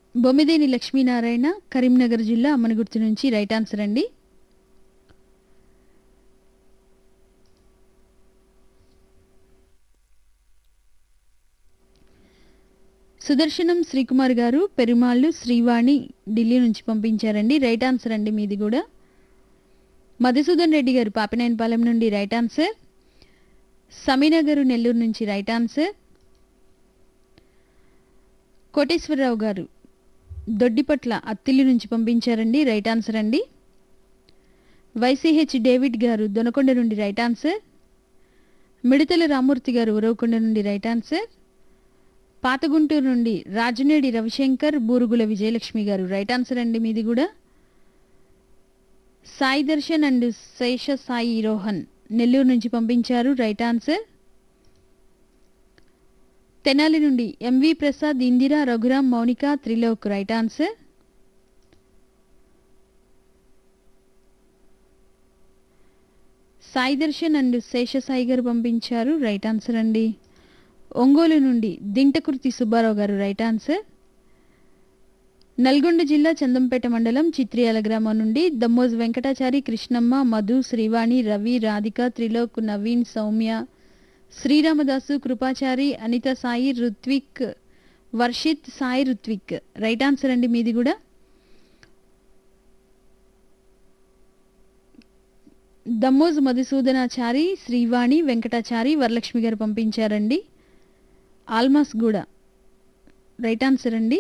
బొమ్మిదేని లక్ష్మీనారాయణ కరీంనగర్ జిల్లా అమ్మనగుర్తు నుంచి right answer అండి సుదర్శనం శ్రీకుమార్ గారు పెరుమాళ్ళు శ్రీవాణి ఢిల్లీ నుంచి పంపించారండి రైట్ ఆన్సర్ అండి మీది కూడా మధుసూదన్ రెడ్డి గారు పాపినేనిపాలెం నుండి రైట్ ఆన్సర్ సమీనా గారు నెల్లూరు నుంచి రైట్ ఆన్సర్ కోటేశ్వరరావు గారు దొడ్డిపట్ల అత్తిలి నుంచి పంపించారండి రైట్ ఆన్సర్ అండి వైసీహెచ్ డేవిడ్ గారు దొనకొండ నుండి రైట్ ఆన్సర్ మిడతల రామూర్తి గారు ఉరవకొండ నుండి రైట్ ఆన్సర్ పాతగుంటూరు నుండి రాజనేడి రవిశంకర్ బూరుగుల విజయలక్ష్మి గారు రైట్ ఆన్సర్ అండి మీది కూడా సాయి దర్శన్ అండ్ శేష సాయి రోహన్ నెల్లూరు నుంచి పంపించారు రైట్ ఆన్సర్ తెనాలి నుండి MV Prasad Indira Raghuram Mounika Trilok right answer Sai Darshan and Seshasai గారు పంపించారు రైట్ ఆన్సర్ అండి ఒంగోలు నుండి దింటకుర్తి సుబ్బారావు గారు రైట్ ఆన్సర్ నల్గొండ జిల్లా చందంపేట మండలం చిత్రియాల గ్రామం నుండి దమ్మోజ్ వెంకటాచారి కృష్ణమ్మ మధు శ్రీవాణి రవి రాధిక త్రిలోక్ నవీన్ సౌమ్య శ్రీరామదాసు కృపాచారి అనిత సాయి రుత్విక్ వర్షిత్ సాయి రుత్విక్ రైట్ ఆన్సర్ అండి మీది కూడా దమ్మోజ్ మధుసూదనాచారి శ్రీవాణి వెంకటాచారి వరలక్ష్మి గారు పంపించారండి ఆల్మాస్ కూడా రైట్ ఆన్సర్ అండి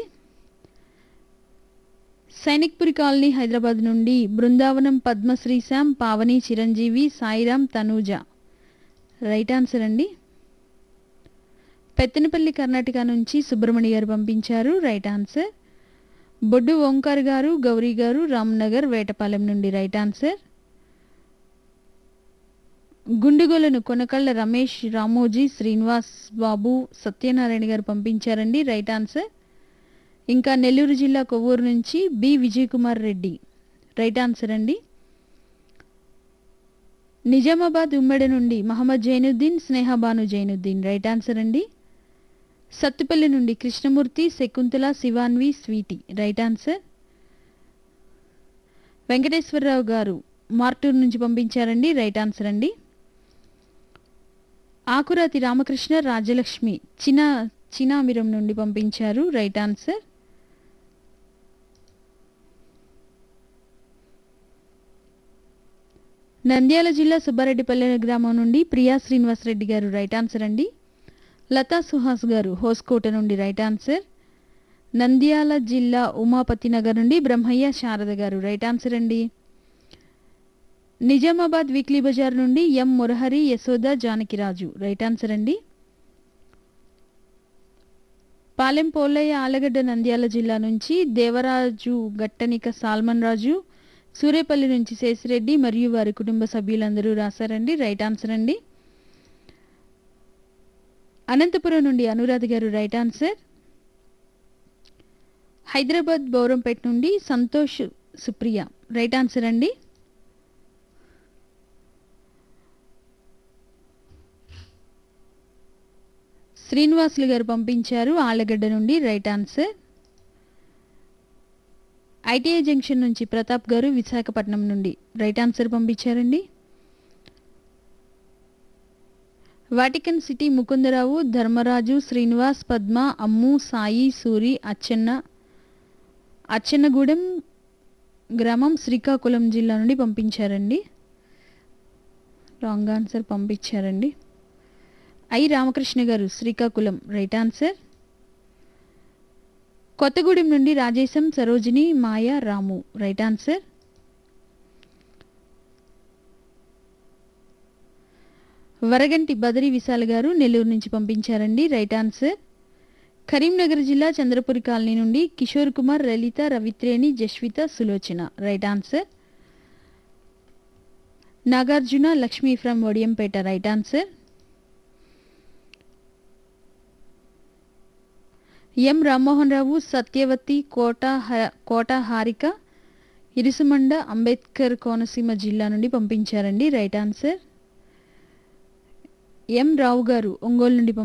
సైనిక్పురి కాలనీ హైదరాబాద్ నుండి బృందావనం పద్మశ్రీ శ్యామ్ పావని చిరంజీవి సాయిరామ్ తనూజ రైట్ ఆన్సర్ అండి పెత్తనపల్లి కర్ణాటక నుంచి సుబ్రహ్మణ్య గారు పంపించారు రైట్ ఆన్సర్ బొడ్డు ఓంకార్ గారు గౌరీ గారు రామ్నగర్ వేటపాలెం నుండి రైట్ ఆన్సర్ గుండుగోలను కొనకళ్ళ రమేష్ రామోజీ శ్రీనివాస్ బాబు సత్యనారాయణ గారు పంపించారండి రైట్ ఆన్సర్ ఇంకా నెల్లూరు జిల్లా కొవ్వూరు నుంచి B Vijay Kumar Reddy right answer అండి నిజామాబాద్ ఉమ్మడి నుండి మహమ్మద్ జైనుద్దీన్ స్నేహబాను జైనుద్దీన్ రైట్ ఆన్సర్ అండి సత్తుపల్లి నుండి Krishnamurthy Shakuntala Shivanvi Sweety right answer Venkateswararao గారు మార్టూర్ నుంచి పంపించారండి రైట్ ఆన్సర్ అండి ఆకురాతి రామకృష్ణ రాజలక్ష్మి చినా చినామిరం నుండి పంపించారు రైట్ ఆన్సర్ నంద్యాల జిల్లా సుబ్బారెడ్డిపల్లె గ్రామం నుండి ప్రియా శ్రీనివాసరెడ్డి గారు రైట్ ఆన్సర్ అండి లతా సుహాస్ గారు హోస్కోట నుండి రైట్ ఆన్సర్ నంద్యాల జిల్లా ఉమాపతి నగర్ నుండి బ్రహ్మయ్య శారద గారు రైట్ ఆన్సర్ అండి నిజామాబాద్ వీక్లీ బజార్ నుండి M Murahari Yashoda Janakiraju right answer అండి పాలెం పోలయ్య ఆలగడ్డ నంద్యాల జిల్లా నుంచి దేవరాజు గట్టనిక సాల్మన్ రాజు సూరేపల్లి నుంచి శేషిరెడ్డి మరియు వారి కుటుంబ సభ్యులందరూ రాశారండి రైట్ ఆన్సర్ అండి అనంతపురం నుండి అనురాధ గారు రైట్ ఆన్సర్ హైదరాబాద్ బౌరంపేట నుండి సంతోష్ సుప్రియ రైట్ ఆన్సర్ అండి శ్రీనివాసులు గారు పంపించారు ఆళ్ళగడ్డ నుండి రైట్ ఆన్సర్ ఐటీఐ జంక్షన్ నుంచి ప్రతాప్ గారు విశాఖపట్నం నుండి రైట్ ఆన్సర్ పంపించారండి వాటికన్ సిటీ ముకుందరావు ధర్మరాజు శ్రీనివాస్ పద్మ అమ్ము సాయి సూరి అచ్చెన్న అచ్చెన్నగూడెం గ్రామం శ్రీకాకుళం జిల్లా నుండి పంపించారండి రాంగ్ ఆన్సర్ పంపించారండి ఐ రామకృష్ణ గారు శ్రీకాకుళం రైట్ ఆన్సర్ కొత్తగూడెం నుండి రాజేశం సరోజిని మాయ రాము రైట్ ఆన్సర్ వరగంటి బదరి విశాల్ గారు నెల్లూరు నుంచి పంపించారండి రైట్ ఆన్సర్ కరీంనగర్ జిల్లా చంద్రపురి కాలనీ నుండి Kishore Kumar Lalitha Ravitreni Jaswitha Sulochana right answer Nagarjuna Lakshmi from Odiyampeta right answer M Rammohan Rao Satyavathi Kota హ- కోట హారిక ఇరుసుమండ అంబేద్కర్ కోనసీమ జిల్లా నుండి పంపించారండి రైట్ ఆన్సర్ ఎం రావు గారు ఒంగోలు నుండి పంపించారు